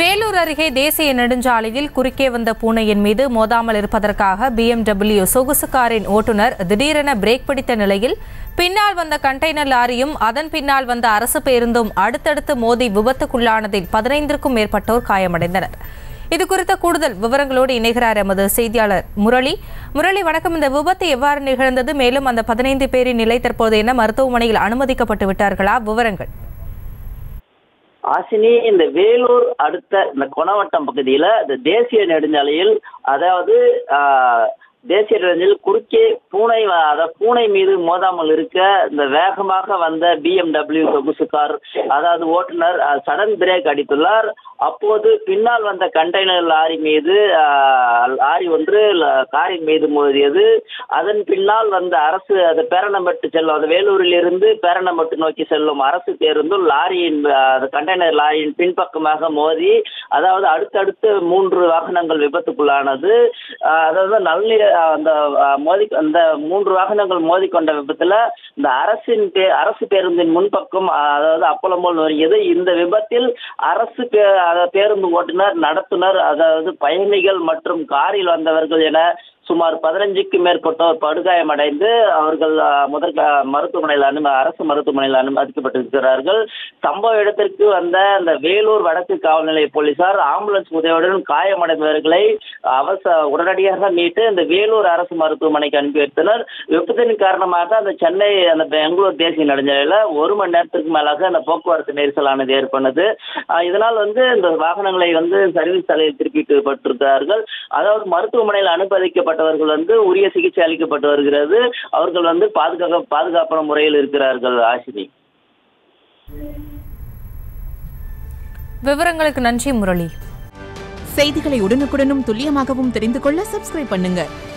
வேலூர் அருகே தேசிய நெடுஞ்சாலையில் குறுக்கே வந்த பூனையின் மீது மோதாமல் இருப்பதற்காக பிஎம்டபிள்யூ சொகுசு காரின் ஓட்டுநர் திடீரென பிரேக் பிடித்த நிலையில் பின்னால் வந்த கண்டெய்னர் லாரியும் அதன் பின்னால் வந்த அரசு பேருந்தும் அடுத்தடுத்து மோதி விபத்துக்குள்ளானதில் பதினைந்திற்கும் மேற்பட்டோர் காயமடைந்தனர் இது குறித்த கூடுதல் விவரங்களோடு இணைகிறார் எமது செய்தியாளர் முரளி முரளி வணக்கம் இந்த விபத்து எவ்வாறு நிகழ்ந்தது மேலும் அந்த பதினைந்து பேரின் நிலை தற்போது என்ன மருத்துவமனையில் அனுமதிக்கப்பட்டு விட்டார்களா விவரங்கள் ஆசினி இந்த வேலூர் அடுத்த இந்த கொணவட்டம் பகுதியில இந்த தேசிய நெடுஞ்சாலையில் அதாவது ஆஹ், தேசிய நெடுஞ்சாலையில் குறுக்கே பூனை வ- அதாவது பூனை மீது மோதாமல் இருக்க இந்த வேகமாக வந்த பிஎம்டபிள்யூ சொகுசு கார் அதாவது ஓட்டுநர் சடன் பிரேக் அடித்துள்ளார் அப்போது பின்னால் வந்த கண்டெய்னர் லாரி மீது ஆஹ், லாரி ஒன்று ல- காரின் மீது மோதியது அதன் பின்னால் வந்த அரசு அது பேரணம்பட்டு செல்லும் அது வேலூரில் இருந்து பேரணம்பட்டு நோக்கி செல்லும் அரசு பேருந்தும் லாரியின் ஆஹ், அது கண்டெய்னர் லாரியின் பின்பக்கமாக மோதி அதாவது அடுத்தடுத்து மூன்று வாகனங்கள் விபத்துக்குள்ளானது ஆஹ், அதாவது நள்ளிர அந்த ஆஹ், மோதி அந்த மூன்று வாகனங்கள் மோதிக்கொண்ட விபத்துல இந்த அரசின் பே அரசு பேருந்தின் முன்பக்கம் ஆஹ், அதாவது அப்பளம் போல் நொறுங்கியது இந்த விபத்தில் அரசு பே அதாவது பேருந்து ஓட்டுநர் நடத்துனர் அதாவது பயணிகள் மற்றும் காரில் வந்தவர்கள் என சுமார் பதினஞ்சுக்கு மேற்பட்டோர் படுகாயமடைந்து அவர்கள் ஆஹ், முதற் க- மருத்துவமனையில் அனு அரசு மருத்துவமனையில் அனுமதிக்கப்பட்டிருக்கிறார்கள் சம்பவ இடத்திற்கு வந்த அந்த வேலூர் வடக்கு காவல் நிலைய போலீசார் ஆம்புலன்ஸ் உதவியுடன் காயமடைந்தவர்களை அவச உடனடியாக மீட்டு இந்த வேலூர் அரசு மருத்துவமனைக்கு அனுப்பி வைத்தனர் விபத்தின் காரணமாக அந்த சென்னை அந்த பெங்களூர் தேசிய நெடுஞ்சாலையில ஒரு மணி நேரத்திற்கு மேலாக அந்த போக்குவரத்து நெரிசலானது ஏற்பட்டது ஆஹ் இதனால் வந்து இந்த வாகனங்களை வந்து சர்வீஸ் தலையில் திருப்பிட்டுப்பட்டிருக்கிறார்கள் அதாவது மருத்துவமனையில் அனுமதிக்கப்பட்டவர்கள் வந்து உரிய சிகிச்சை அளிக்கப்பட்டு வருகிறது அவர்கள் வந்து பாதுகாக்க பாதுகாப்பான முறையில் இருக்கிறார்கள் ஆசினி விவரங்களுக்கு நன்றி முரளி செய்திகளை உடனுக்குடனும் துல்லியமாகவும் தெரிந்து கொள்ள சப்ஸ்கிரைப் பண்ணுங்க